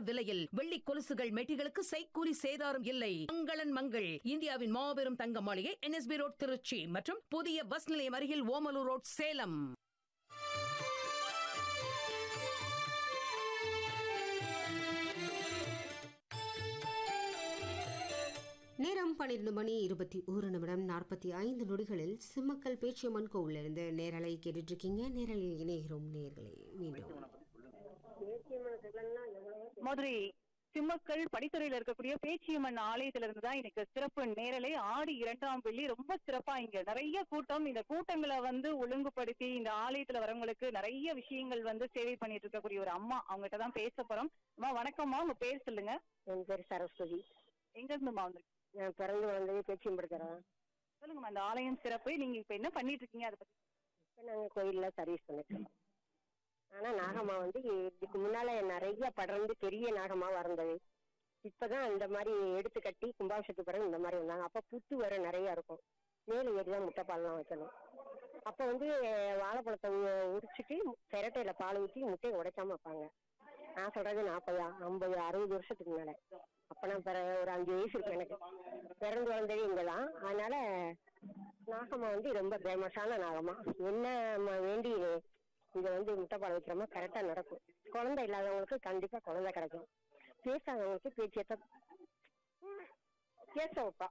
விலையில் வெள்ளி கொலுசுகள் மெட்டிகளுக்கு செய்கூலி சேதாரம் இல்லை மங்களன் மங்கள் இந்தியாவின் மாபெரும் தங்க மாளிகை என்எஸ்பி ரோட் திருச்சி மற்றும் புதிய பஸ் நிலையம் அருகில் ஓமலூர் ரோட் சேலம் நேரம் பன்னிரண்டு மணி இருபத்தி ஒரு நிமிடம் நாற்பத்தி ஐந்து நொடிகளில் சிம்மக்கல் பேச்சியம்மன் கோவிலிருந்து நேரலை கேட்டுட்டு இருக்கீங்க நேரலில் இணைகிறோம் நேர்களை மீண்டும் மதுரை சிம்மக்கல் படித்துறையில இருக்கக்கூடிய பேச்சியம்மன் ஆலயத்துல இருந்து தான் எனக்கு சிறப்பு நேரலை ஆடி இரண்டாம் வெள்ளி ரொம்ப சிறப்பா இங்க நிறைய கூட்டம் இந்த கூட்டங்களை வந்து ஒழுங்குபடுத்தி இந்த ஆலயத்துல வரவங்களுக்கு நிறைய விஷயங்கள் வந்து சேவை பண்ணிட்டு இருக்கக்கூடிய ஒரு அம்மா அவங்ககிட்ட தான் பேச போறோம் அம்மா வணக்கம்மா உங்க பேர் சொல்லுங்க என் பேர் சரஸ்வதி எங்க இருந்துமா வந்து நான் பிறந்து வளர்ந்தது பேச்சியம் படுக்கிறேன் சொல்லுங்கம்மா இந்த ஆலயம் சிறப்பு நீங்க இப்ப என்ன பண்ணிட்டு இருக்கீங்க அதை பத்தி இப்போ நாங்கள் கோயிலில் சர்வீஸ் பண்ணிட்டு ஆனால் நாகம்மா வந்து இதுக்கு முன்னால நிறைய படர்ந்து பெரிய நாகமா வளர்ந்தது இப்பதான் இந்த மாதிரி எடுத்து கட்டி கும்பாபிஷத்துக்கு பிறகு இந்த மாதிரி வந்தாங்க அப்போ புத்து வர நிறைய இருக்கும் மேலே ஏறி தான் முட்டைப்பால்லாம் வைக்கணும் அப்போ வந்து வாழைப்பழத்தை உ- உரிச்சிட்டு சிரட்டையில பால் ஊற்றி முட்டையை உடைக்காம வைப்பாங்க நான் சொல்றது நாற்பது ஐம்பது அறுபது வருஷத்துக்கு மேல அப்ப நான் பிற ஒரு அஞ்சு வயசு இருக்கு எனக்கு பிறந்து வளர்ந்தது இங்க தான் அதனால நாகம்மா வந்து ரொம்ப ஃபேமஸான நாகம்மா என்ன நம்ம வேண்டி இங்க வந்து முட்டைப்பால் வைக்கிறோமோ கரெக்டா நடக்கும் குழந்தை இல்லாதவங்களுக்கு கண்டிப்பா குழந்தை கிடைக்கும் பேசாதவங்களுக்கு பேச்சியத்தை பேச வைப்பா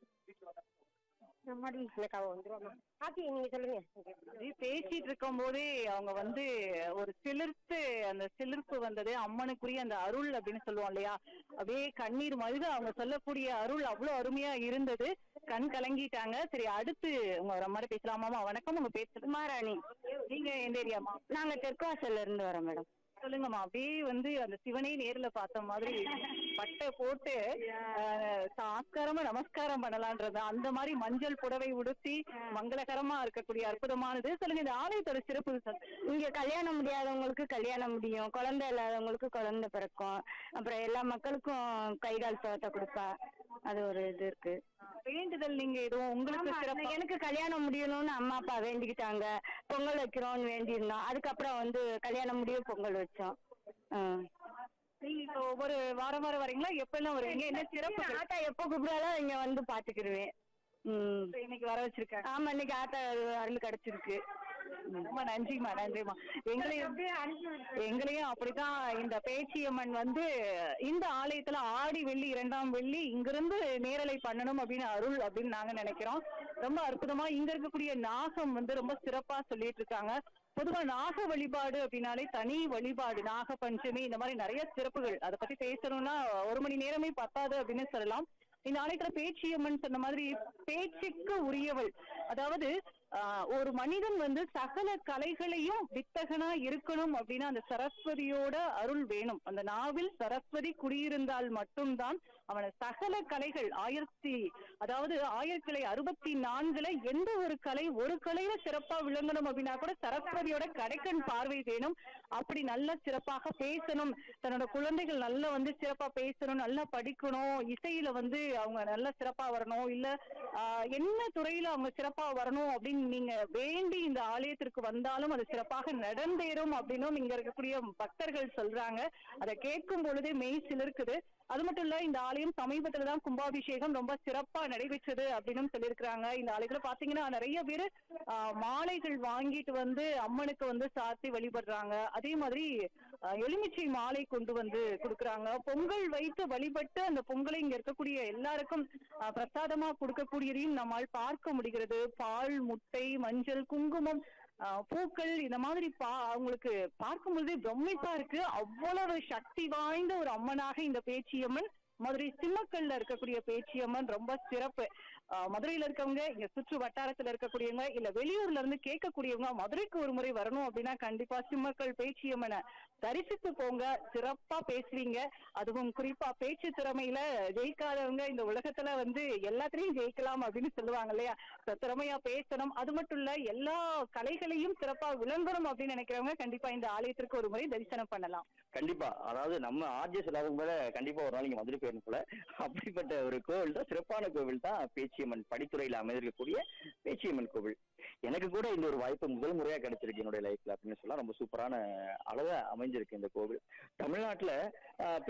இந்த மாதிரி எனக்கு அவ வந்துருவாமா ஆத்தி நீங்க சொல்லுங்க அப்படியே பேசிட்டு இருக்கும் போதே அவங்க வந்து ஒரு சிலிர்த்து அந்த சிலிர்ப்பு வந்தது அம்மனுக்குரிய அந்த அருள் அப்படின்னு சொல்லுவோம் இல்லையா அப்படியே கண்ணீர் மல்க அவங்க சொல்லக்கூடிய அருள் அவ்வளவு அருமையா இருந்தது கண் கலங்கிட்டாங்க சரி அடுத்து உங்க வர மாதிரி பேசலாமாமா வணக்கம் உங்க பேர் சொல்லுங்க மாராணி நீங்க எந்த ஏரியாமா நாங்க தெற்காசல்ல இருந்து வரோம் மேடம் சொல்லுங்கம்மா அப்படியே வந்து அந்த சிவனே நேர்ல பார்த்த மாதிரி பட்டை போட்டு ஆஹ், ஆஸ்காரமா நமஸ்காரம் பண்ணலான்றது அந்த மாதிரி மஞ்சள் புடவை உடுத்தி மங்களகரமா இருக்கக்கூடிய அற்புதமானது சொல்லுங்க இந்த ஆலயத்தோட சிறப்பு சொல்லுங்க. இங்க கல்யாணம் முடியாதவங்களுக்கு கல்யாணம் முடியும் குழந்தை இல்லாதவங்களுக்கு குழந்தை பிறக்கும் அப்புறம் எல்லா மக்களுக்கும் கை கால் சோத்தை கொடுப்பா அது ஒரு இது இருக்கு வேண்டுதல் நீங்க எதுவும் உங்களுக்கு ஆமா, சிறப்பா எனக்கு கல்யாணம் முடியணும்னு அம்மா அப்பா வேண்டிக்கிட்டாங்க பொங்கல் வைக்கிறோம்னு வேண்டியிருந்தோம் அதுக்கப்புறம் வந்து கல்யாணம் முடிய பொங்கல் வச்சோம் ம். நீங்க இப்போ ஒவ்வொரு வாரம் வாரம் வரீங்களா எப்ப எல்லாம் வருவீங்க என்ன சிறப்பு ஆத்தா எப்போ கூப்பிடாலும் இங்க வந்து பாத்துக்கிடுவேன் ம் இன்னைக்கு வர வச்சிருக்காங்க ஆமா இன்னைக்கு ஆத்தா அருள் கிடைச்சிருக்கு ரொம்ப நன்றிம்மா நன்றிம்மா எங்களையும் எங்களையும் அப்படிதான் இந்த பேச்சியம்மன் வந்து இந்த ஆலயத்துல ஆடி வெள்ளி இரண்டாம் வெள்ளி இங்கிருந்து நேரலை பண்ணணும் அப்படின்னு அருள் அப்படின்னு நாங்க நினைக்கிறோம் ரொம்ப அற்புதமா இங்க இருக்கக்கூடிய நாகம் வந்து ரொம்ப சிறப்பா சொல்லிட்டு இருக்காங்க பொதுவா நாக வழிபாடு அப்படின்னாலே தனி வழிபாடு நாக பஞ்சமி இந்த மாதிரி நிறைய சிறப்புகள் அதை பத்தி பேசணும்னா ஒரு மணி நேரமே பத்தாது அப்படின்னு சொல்லலாம் இந்த ஆலயத்துல பேச்சியம்மன் சொன்ன மாதிரி பேச்சுக்கு உரியவள் அதாவது ஆஹ், ஒரு மனிதன் வந்து சகல கலைகளையும் வித்தகனா இருக்கணும் அப்படின்னா அந்த சரஸ்வதியோட அருள் வேணும் அந்த நாவில் சரஸ்வதி குடியிருந்தால் மட்டும்தான் அவன சகல கலைகள் ஆயிரத்தி அதாவது ஆயிரக்கலை அறுபத்தி நான்குல எந்த ஒரு கலை ஒரு கலையில சிறப்பா விளங்கணும் அப்படின்னா கூட சரஸ்வதியோட கடைக்கண் பார்வை வேணும் அப்படி நல்ல சிறப்பாக பேசணும் தன்னோட குழந்தைகள் நல்லா வந்து சிறப்பா பேசணும் நல்லா படிக்கணும் இசையில வந்து அவங்க நல்லா சிறப்பா வரணும் இல்ல ஆஹ், என்ன துறையில அவங்க சிறப்பா வரணும் அப்படின்னு நீங்க வேண்டி இந்த ஆலயத்திற்கு வந்தாலும் அது சிறப்பாக நடந்தேறும் அப்படின்னும் இங்க இருக்கக்கூடிய பக்தர்கள் சொல்றாங்க அதை கேட்கும் பொழுதே மெய் சிலிர்க்குது அது மட்டும் இல்ல இந்த ஆலயம் சமீபத்துல தான் கும்பாபிஷேகம் ரொம்ப சிறப்பா நடைபெற்றது அப்படின்னு சொல்லியிருக்கிறாங்க இந்த ஆலயத்துல பாத்தீங்கன்னா நிறைய பேர் மாலைகள் வாங்கிட்டு வந்து அம்மனுக்கு வந்து சாத்தி வழிபடுறாங்க அதே மாதிரி ஆஹ், எலுமிச்சை மாலை கொண்டு வந்து கொடுக்கறாங்க பொங்கல் வைத்து வழிபட்டு அந்த பொங்கலை இங்க இருக்கக்கூடிய எல்லாருக்கும் ஆஹ், பிரசாதமா கொடுக்கக்கூடியதையும் நம்மால் பார்க்க முடிகிறது பால் முட்டை மஞ்சள் குங்குமம் ஆஹ், பூக்கள் இந்த மாதிரி பா அவங்களுக்கு பார்க்கும் பொழுதே பிரமிப்பா இருக்கு அவ்வளவு சக்தி வாய்ந்த ஒரு அம்மனாக இந்த பேச்சியம்மன் மதுரை சிம்மக்கல்ல இருக்கக்கூடிய பேச்சியம்மன் ரொம்ப சிறப்பு ஆஹ், மதுரையில இருக்கவங்க இங்க சுற்று வட்டாரத்துல இருக்கக்கூடியவங்க இல்ல வெளியூர்ல இருந்து கேட்கக்கூடியவங்க மதுரைக்கு ஒரு முறை வரணும் அப்படின்னா கண்டிப்பா சிம்மக்கல் பேச்சியம்மனை தரிசித்து போங்க சிறப்பா பேசுவீங்க அதுவும் குறிப்பா பேச்சு திறமையில ஜெயிக்காதவங்க இந்த உலகத்துல வந்து எல்லாத்துலயும் ஜெயிக்கலாம் அப்படின்னு சொல்லுவாங்க இல்லையா So, திறமையா பேசணும் அது மட்டும் இல்ல எல்லா கலைகளையும் சிறப்பா விளங்கணும் அப்படின்னு நினைக்கிறவங்க கண்டிப்பா இந்த ஆலயத்திற்கு ஒரு முறை தரிசனம் பண்ணலாம் கண்டிப்பா அதாவது நம்ம ஆர்ஜிஎஸ் இல்லாத போல கண்டிப்பா ஒரு நாள் நீங்க மதுரை போயிடணும் போல அப்படிப்பட்ட ஒரு கோவில் தான் சிறப்பான கோவில் தான் பேச்சியம்மன் படித்துறையில அமைந்திருக்கக்கூடிய பேச்சியம்மன் கோவில் எனக்கு கூட இந்த ஒரு வாய்ப்பு முதல் முறையா கிடைச்சிருக்கு என்னுடைய லைஃப்ல அப்படின்னு சொல்லலாம் ரொம்ப சூப்பரான அளவா அமைஞ்சிருக்கு இந்த கோவில் தமிழ்நாட்டுல ஆஹ்,